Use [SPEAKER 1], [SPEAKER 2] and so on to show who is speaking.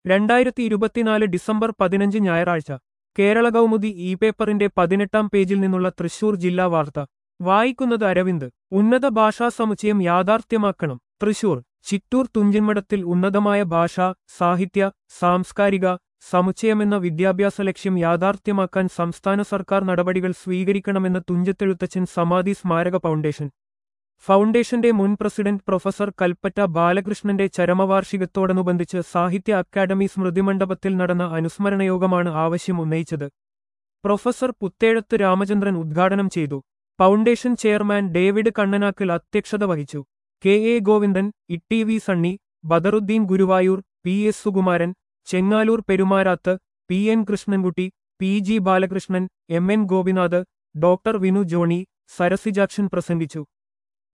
[SPEAKER 1] രണ്ടായിരത്തി ഇരുപത്തിനാല് ഡിസംബർ പതിനഞ്ച് ഞായറാഴ്ച കേരള കൗമുദി ഇ പേപ്പറിന്റെ പതിനെട്ടാം പേജിൽ നിന്നുള്ള തൃശൂർ ജില്ലാ വാർത്ത വായിക്കുന്നത് അരവിന്ദ് ഉന്നത ഭാഷാ സമുച്ചയം യാഥാർത്ഥ്യമാക്കണം തൃശൂർ ചിറ്റൂർ തുഞ്ചൻമഠത്തിൽ ഉന്നതമായ ഭാഷ സാഹിത്യ സാംസ്കാരിക സമുച്ചയമെന്ന വിദ്യാഭ്യാസ ലക്ഷ്യം യാഥാർത്ഥ്യമാക്കാൻ സംസ്ഥാന സർക്കാർ നടപടികൾ സ്വീകരിക്കണമെന്ന് തുഞ്ചത്തെഴുത്തച്ഛൻ സമാധി സ്മാരക ഫൗണ്ടേഷൻ ഫൗണ്ടേഷന്റെ മുൻ പ്രസിഡന്റ് പ്രൊഫസർ കൽപ്പറ്റ ബാലകൃഷ്ണന്റെ ചരമവാർഷികത്തോടനുബന്ധിച്ച് സാഹിത്യ അക്കാദമി സ്മൃതിമണ്ഡപത്തിൽ നടന്ന അനുസ്മരണ യോഗമാണ് ആവശ്യം ഉന്നയിച്ചത് പ്രൊഫസർ പുത്തേഴത്ത് രാമചന്ദ്രൻ ഉദ്ഘാടനം ചെയ്തു ഫൗണ്ടേഷൻ ചെയർമാൻ ഡേവിഡ് കണ്ണനാക്കിൽ അധ്യക്ഷത വഹിച്ചു K A Govindan Itty V Sunny Badaruddin Guruvayur P S Sukumaran Chengaloor Perumarath P N Krishnankutty P G Balakrishnan M N Gopinath doctor Vinu Johny Sarasijakshan പ്രസംഗിച്ചു